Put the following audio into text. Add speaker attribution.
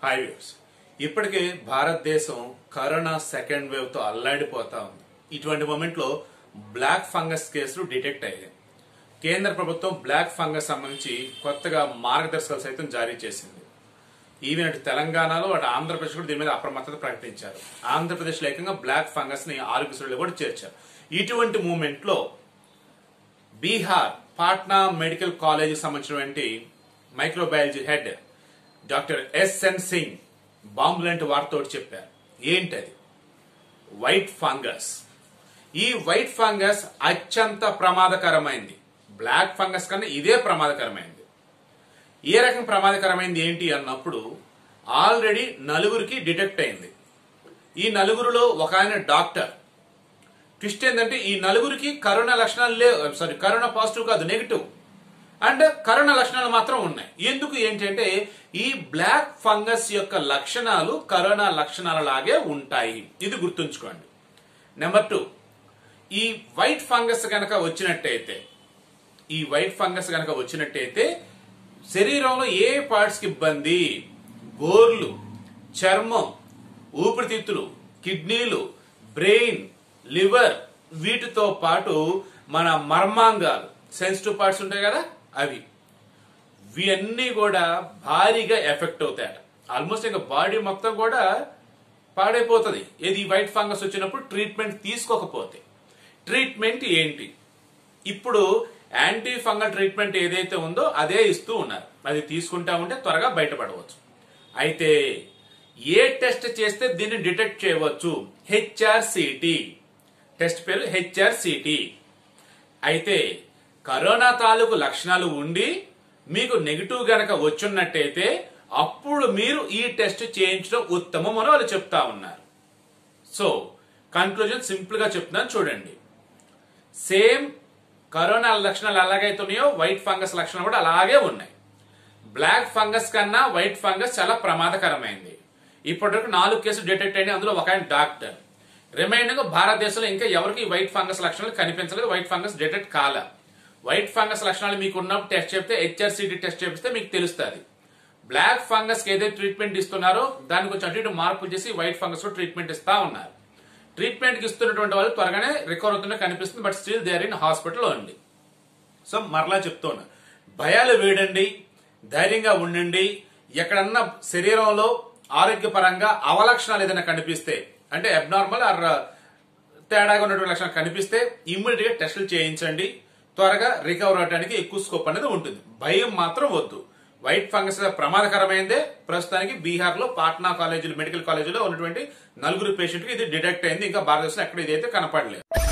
Speaker 1: hi views ఇప్పటికే భారతదేశం corona second wave తో అల్లాడిపోతా ఉంది ఇటువంటి మూమెంట్ లో బ్లాక్ ఫంగస్ కేసులు డిటెక్ట్ అయ్యాయి కేంద్ర ప్రభుత్వం బ్లాక్ ఫంగస్ సంబంధించి కొత్తగా మార్గదర్శకాలు సైతం జారీ చేసింది ఈవెన్ అటు తెలంగాణలో అటు ఆంధ్రప్రదేశ్ కూడా దీని మీద అప్రమత్తత ప్రకటించారు ఆంధ్రప్రదేశ్ లో ఏకంగా బ్లాక్ ఫంగస్ ని ఆరోగ్యశ్రీలో కూడా చేర్చారు ఇటువంటి మూమెంట్ లో బీహార్ పాట్నా మెడికల్ కాలేజ్ సంబంధించినటువంటి microbiology head doctor SN Singh bomb లాంటి వారితో చెప్పారు ఏంటది వైట్ ఫంగస్ ఈ వైట్ ఫంగస్ అత్యంత ప్రమాదకరమైంది బ్లాక్ ఫంగస్ కన్నా ఇదే ప్రమాదకరమైంది ఏ రకం ప్రమాదకరమైంది ఏంటి అన్నప్పుడు ఆల్రెడీ నలుగురికి డిటెక్ట్ అయింది ఈ నలుగురిలో ఒక ఆయన డాక్టర్ ట్విస్ట్ ఏంటంటే ఈ నలుగురికి కరోనా లక్షణాలు లేవు సారీ కరోనా పాజిటివ్ కాదు నెగిటివ్ అండ్ కరోనా లక్షణాలు మాత్రం ఉన్నాయి ఎందుకు ఏంటంటే ఈ బ్లాక్ ఫంగస్ యొక్క లక్షణాలు కరోనా లక్షణాల లాగే ఉంటాయి ఇది గుర్తుంచుకోండి నెంబర్ టూ ఈ వైట్ ఫంగస్ గనక వచ్చినట్టయితే ఈ వైట్ ఫంగస్ గనక వచ్చినట్టయితే శరీరంలో ఏ పార్ట్స్ కి ఇబ్బంది గోర్లు చర్మం ఊపిరితిత్తులు కిడ్నీలు బ్రెయిన్ లివర్ వీటితో పాటు మన మర్మాంగాలు సెన్సిటివ్ పార్ట్స్ ఉంటాయి కదా అవి ఇవన్నీ కూడా భారీగా ఎఫెక్ట్ అవుతాయట ఆల్మోస్ట్ ఇంకా బాడీ మొత్తం కూడా పాడైపోతుంది ఏది వైట్ ఫంగస్ వచ్చినప్పుడు ట్రీట్మెంట్ తీసుకోకపోతే ట్రీట్మెంట్ ఏంటి ఇప్పుడు యాంటీ ఫంగల్ ట్రీట్మెంట్ ఏదైతే ఉందో అదే ఇస్తూ ఉన్నారు అది తీసుకుంటా ఉంటే త్వరగా బయటపడవచ్చు అయితే ఏ టెస్ట్ చేస్తే దీన్ని డిటెక్ట్ చేయవచ్చు హెచ్ఆర్సిటి టెస్ట్ పేరు హెచ్ఆర్సిటి అయితే కరోనా తాలూకు లక్షణాలు ఉండి మీకు నెగిటివ్ గనక వచ్చున్నట్టయితే అప్పుడు మీరు ఈ టెస్ట్ చేయించడం ఉత్తమం అని వాళ్ళు చెప్తా ఉన్నారు సో కన్క్లూజన్ సింపుల్ గా చెప్తున్నాను చూడండి సేమ్ కరోనా లక్షణాలు ఎలాగైతే ఉన్నాయో వైట్ ఫంగస్ లక్షణాలు కూడా అలాగే ఉన్నాయి బ్లాక్ ఫంగస్ కన్నా వైట్ ఫంగస్ చాలా ప్రమాదకరమైంది ఇప్పటివరకు నాలుగు కేసులు డిటెక్ట్ అయినాయి అందులో ఒక ఆయన డాక్టర్ రిమైనింగ్ భారతదేశంలో ఇంకా ఎవరికి వైట్ ఫంగస్ లక్షణాలు కనిపించలేదు వైట్ ఫంగస్ డిటెక్ట్ కాల వైట్ ఫంగస్ లక్షణాలు మీకు ఉన్నప్పుడు టెస్ట్ చెప్తే హెచ్ఆర్సిటీ టెస్ట్ చేపిస్తే మీకు తెలుస్తుంది బ్లాక్ ఫంగస్ కి ఏదైతే ట్రీట్మెంట్ ఇస్తున్నారో దానికి కొంచెం అటు ఇటు మార్పులు చేసి వైట్ ఫంగస్ లో ట్రీట్మెంట్ ఇస్తా ఉన్నారు ట్రీట్మెంట్ కి ఇస్తున్నటువంటి వాళ్ళు త్వరగానే రికవర్ అవుతున్నట్టు కనిపిస్తుంది but still they are in hospital ఉంది సో మరలా చెప్తున్నా భయాలు వేడండి ధైర్యంగా ఉండండి ఎక్కడన్నా శరీరంలో ఆరోగ్యపరంగా అవలక్షణాలు ఏదైనా కనిపిస్తే అంటే అబ్నార్మల్ ఆర్ తేడాగా ఉన్నటువంటి లక్షణాలు కనిపిస్తే ఇమ్మీడియట్ గా టెస్టులు చేయించండి త్వరగా రికవర్ అవడానికి ఎక్కువ స్కోప్ అనేది ఉంటుంది భయం మాత్రం వద్దు వైట్ ఫంగస్ ప్రమాదకరమైందే ప్రస్తుతానికి బీహార్ లో పాట్నా కాలేజీలో మెడికల్ కాలేజీలో ఉన్నటువంటి నలుగురు పేషెంట్ కి ఇది డిటెక్ట్ అయింది ఇంకా భారతదేశంలో ఎక్కడ ఇదైతే కనపడలేదు